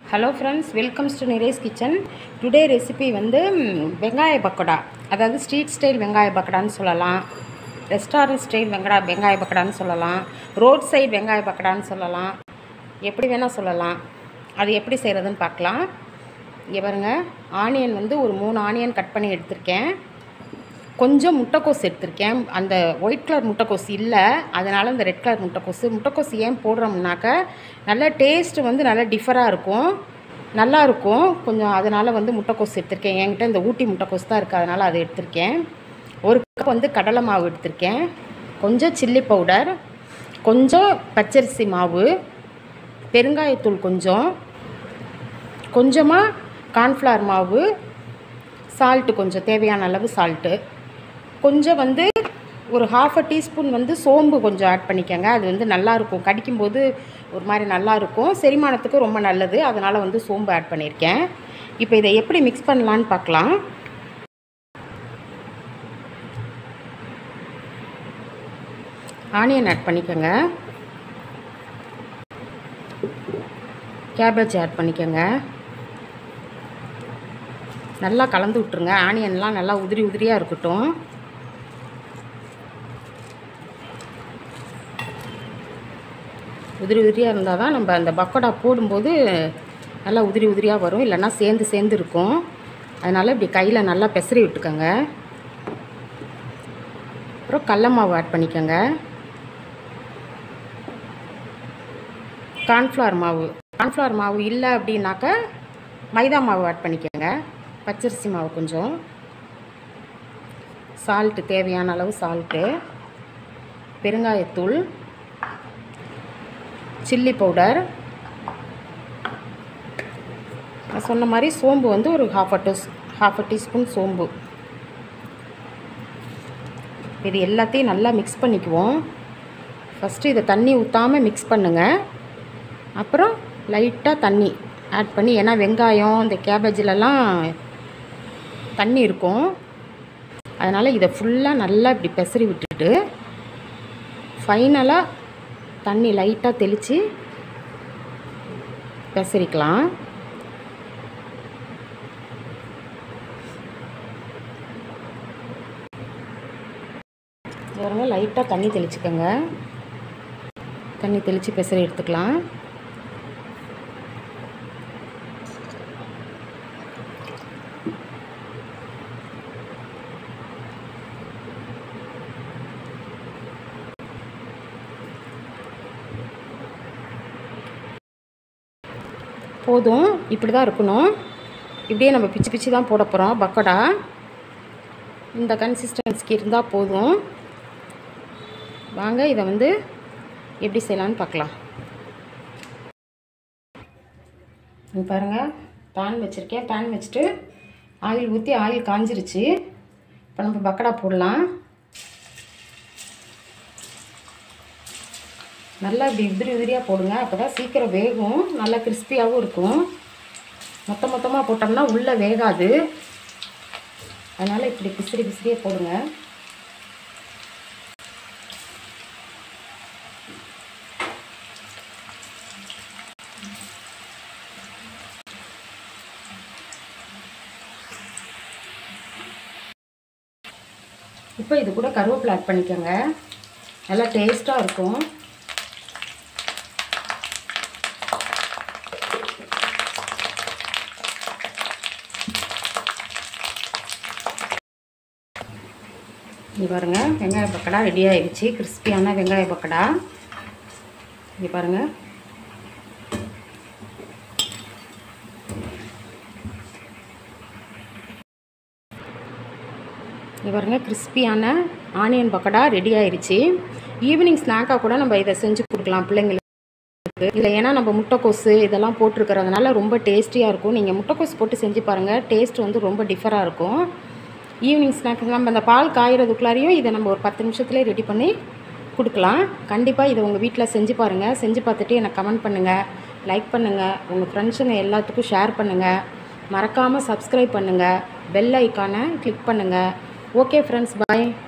hello friends welcomes to Nire's kitchen today recipe வந்து ம், வெங்காய பக்கோடா அதாவது ஸ்ட்ரீட் ஸ்டைல் வெங்காய பக்கோடான்னு சொல்லலாம் ரெஸ்டாரண்ட் ஸ்டைல் வெங்கடா வெங்காய பக்கோடான்னு சொல்லலாம் ரோட் சைடு வெங்காய பக்கோடான்னு சொல்லலாம் எப்படி வேணால் சொல்லலாம் அது எப்படி செய்கிறதுன்னு பார்க்கலாம் இங்கே பாருங்க ஆனியன் வந்து ஒரு மூணு ஆனியன் கட் பண்ணி எடுத்திருக்கேன் கொஞ்சம் முட்டைக்கோஸ் எடுத்திருக்கேன் அந்த ஒயிட் கலர் முட்டைக்கோஸ் இல்லை அதனால் இந்த ரெட் கலர் முட்டைக்கோஸ் முட்டைக்கோஸ் ஏன் போடுறோம்னாக்க நல்ல டேஸ்ட் வந்து நல்லா டிஃபராக இருக்கும் நல்லா இருக்கும் கொஞ்சம் அதனால் வந்து முட்டைக்கோஸ் எடுத்திருக்கேன் என்கிட்ட இந்த ஊட்டி முட்டைக்கோஸ் தான் இருக்குது அதனால் அதை எடுத்திருக்கேன் ஒரு கப் வந்து கடலை மாவு எடுத்திருக்கேன் கொஞ்சம் சில்லி பவுடர் கொஞ்சம் பச்சரிசி மாவு பெருங்காயத்தூள் கொஞ்சம் கொஞ்சமாக கார்ன்ஃப்ளவர் மாவு சால்ட்டு கொஞ்சம் தேவையான அளவு சால்ட்டு கொஞ்சம் வந்து ஒரு ஹாஃப் அ டீஸ்பூன் வந்து சோம்பு கொஞ்சம் ஆட் பண்ணிக்கோங்க அது வந்து நல்லாயிருக்கும் கடிக்கும்போது ஒரு மாதிரி நல்லாயிருக்கும் செரிமானத்துக்கு ரொம்ப நல்லது அதனால் வந்து சோம்பு ஆட் பண்ணியிருக்கேன் இப்போ இதை எப்படி மிக்ஸ் பண்ணலான்னு பார்க்கலாம் ஆனியன் ஆட் பண்ணிக்கோங்க கேபேஜ் ஆட் பண்ணிக்கோங்க நல்லா கலந்து விட்ருங்க ஆனியன்லாம் நல்லா உதிரி உதிரியாக இருக்கட்டும் உதிரி உதிரியாக இருந்தால் தான் நம்ம அந்த பக்கோடா போடும்போது நல்லா உதிரி உதிரியாக வரும் இல்லைன்னா சேர்ந்து சேர்ந்து இருக்கும் அதனால் இப்படி கையில் நல்லா பெசரி விட்டுக்கோங்க அப்புறம் கடல மாவு ஆட் பண்ணிக்கோங்க கார்ன்ஃப்ளவர் மாவு கார்ன்ஃப்ளவர் மாவு இல்லை அப்படின்னாக்க மைதா மாவு ஆட் பண்ணிக்கோங்க பச்சரிசி மாவு கொஞ்சம் சால்ட்டு தேவையான அளவு சால்ட்டு பெருங்காயத்தூள் சில்லி பவுடர் நான் சொன்ன மாதிரி சோம்பு வந்து ஒரு half a teas half a teaspoon சோம்பு இது எல்லாத்தையும் நல்லா மிக்ஸ் பண்ணிக்குவோம் ஃபஸ்ட்டு இதை தண்ணி ஊற்றாமல் மிக்ஸ் பண்ணுங்கள் அப்புறம் லைட்டாக தண்ணி ஆட் பண்ணி ஏன்னா வெங்காயம் இந்த கேபேஜிலலாம் தண்ணி இருக்கும் அதனால் இதை ஃபுல்லாக நல்லா இப்படி பெசரி விட்டுட்டு ஃபைனலாக தண்ணி லைட்டாக தெளித்து பெசரிக்கலாம் பாருங்க லைட்டாக தண்ணி தெளிச்சுக்கோங்க தண்ணி தெளித்து பெசரி எடுத்துக்கலாம் போதும் இப்படி தான் இருக்கணும் இப்படியே நம்ம பிச்சு பிச்சு தான் போட போகிறோம் பக்கோடா இந்த கன்சிஸ்டன்சிக்கு இருந்தால் போதும் வாங்க இதை வந்து எப்படி செய்யலான்னு பார்க்கலாம் இங்க பாருங்கள் பேன் வச்சுருக்கேன் பேன் வச்சுட்டு ஆயில் ஊற்றி ஆயில் காஞ்சிருச்சு இப்போ நம்ம பக்கடா போடலாம் நல்லா இப்படி உதிரி உதிரியாக போடுங்க அப்போ தான் சீக்கிரம் வேகும் நல்லா கிறிஸ்பியாகவும் இருக்கும் மொத்த மொத்தமாக போட்டோம்னா உள்ளே வேகாது அதனால் இப்படி பிசிறி பிசிறியாக போடுங்க இப்போ இது கூட கருவேப்பிலை ஆட் பண்ணிக்கோங்க நல்லா டேஸ்ட்டாக இருக்கும் இங்கே பாருங்கள் வெங்காய பக்கடா ரெடி ஆயிடுச்சு கிறிஸ்பியான வெங்காய பக்கடா இங்கே பாருங்கள் இங்கே பாருங்கள் கிறிஸ்பியான ஆனியன் பக்கடா ரெடி ஆயிடுச்சு ஈவினிங் ஸ்நாக்காக கூட நம்ம இதை செஞ்சு கொடுக்கலாம் பிள்ளைங்களுக்கு இதில் ஏன்னா நம்ம முட்டைக்கோஸு இதெல்லாம் போட்டிருக்கிறதுனால ரொம்ப டேஸ்டியாக இருக்கும் நீங்கள் முட்டைக்கோஸ் போட்டு செஞ்சு பாருங்கள் டேஸ்ட் வந்து ரொம்ப டிஃபராக இருக்கும் ஈவினிங் ஸ்நாக்ஸ் நம்ம அந்த பால் காயறதுக்குள்ளாரையும் இதை நம்ம ஒரு பத்து நிமிஷத்துலேயே ரெடி பண்ணி கொடுக்கலாம் கண்டிப்பாக இதை உங்கள் வீட்டில் செஞ்சு பாருங்கள் செஞ்சு பார்த்துட்டு எனக்கு கமெண்ட் பண்ணுங்கள் லைக் பண்ணுங்கள் உங்கள் ஃப்ரெண்ட்ஸுங்க எல்லாத்துக்கும் ஷேர் பண்ணுங்கள் மறக்காமல் சப்ஸ்கிரைப் பண்ணுங்கள் பெல் ஐக்கானை கிளிக் பண்ணுங்கள் ஓகே ஃப்ரெண்ட்ஸ் பாய்